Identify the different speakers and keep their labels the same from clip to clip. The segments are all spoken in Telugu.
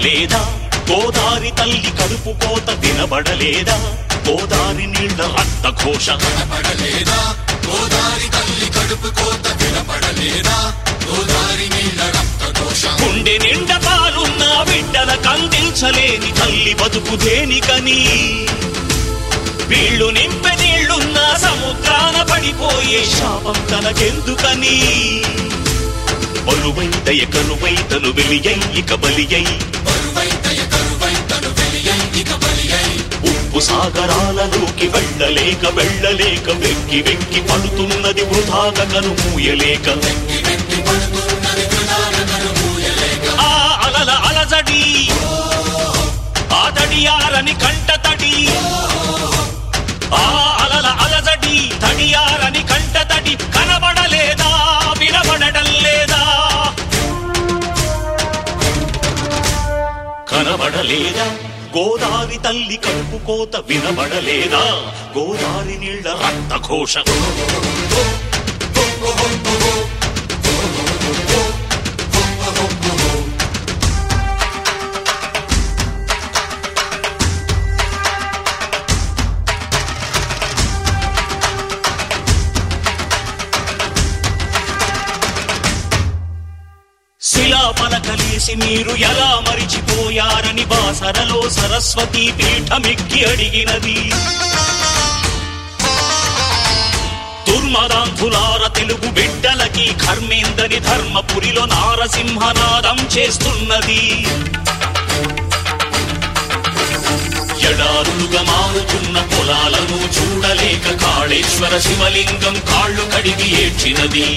Speaker 1: కనబడలేదా గోదారి తల్లి కడుపు కోత వినబడలేదా గోదారి నీళ్ల రక్త ఘోష
Speaker 2: కనపడలేదా గోదారి తల్లి కడుపు కోత వినపడలేదా గోదారి నీళ్ళ రక్త దోషం
Speaker 1: గుండె నిండా పాలున్న బిడ్డల కందించలేని తల్లి బతుకు దేనికని వీళ్ళు నింపె నీళ్లున్న సముద్రాన పడిపోయే శాపం తనకెందుకని బలువైతయ కరువైతను వెలియై ఇక బలియై
Speaker 2: బరువైతయ కరువైతను వెలియై ఇక బలియై
Speaker 1: ఉప్పు సాగరాలలోకి వెళ్ళలేక వెళ్ళలేక వెక్కి వెక్కి పడుతున్నది వృధాగా కను మూయలేక
Speaker 2: వెక్కి వెక్కి పడుతున్నది వృధాన కనుమూయలేక
Speaker 1: ఆ అలల అలజడి ఆ తడియారని కంట తడి ఆ అలల అలజడి తడియారని కంట తడి కనబడలేదా వినబడటం లేదా కనబడలేదా గోదారి తల్లి కడుపు కోత వినబడలేదా గోదారి నీళ్ల రక్త ఘోష శిలా పలకలేసి మీరు ఎలా మరిచిపోయారని బాసరలో సరస్వతి పీఠమెక్కి అడిగినది దుర్మదాంధులార తెలుగు బిడ్డలకి కర్మేందని ధర్మపురిలో నారసింహనాదం చేస్తున్నది ఎడారులుగా మారుతున్న పొలాలను చూడలేక కాళేశ్వర శివలింగం కాళ్ళు కడిగి ఏడ్చినది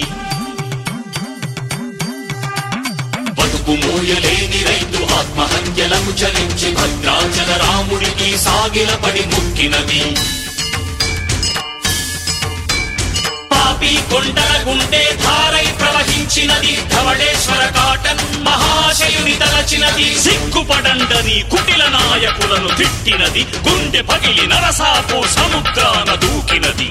Speaker 1: బతుకు మోయలేని రైతు ఆత్మహత్యలకు చలించి భద్రాచల రాముడికి సాగిలపడి ముక్కినది పాపి కొండల గుండె ధారై ప్రవహించినది ధవళేశ్వర కాటన్ మహాశయుని తలచినది సిగ్గుపడండని కుటిల నాయకులను తిట్టినది గుండె పగిలి నరసాపు సముద్రాన దూకినది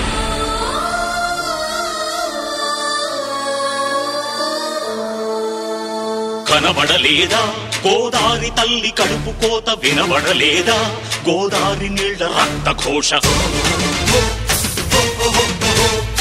Speaker 1: కనబడలేదా గోదారి తల్లి కడుపు కోత వినబడలేదా గోదారి నీళ్ల రక్త ఘోష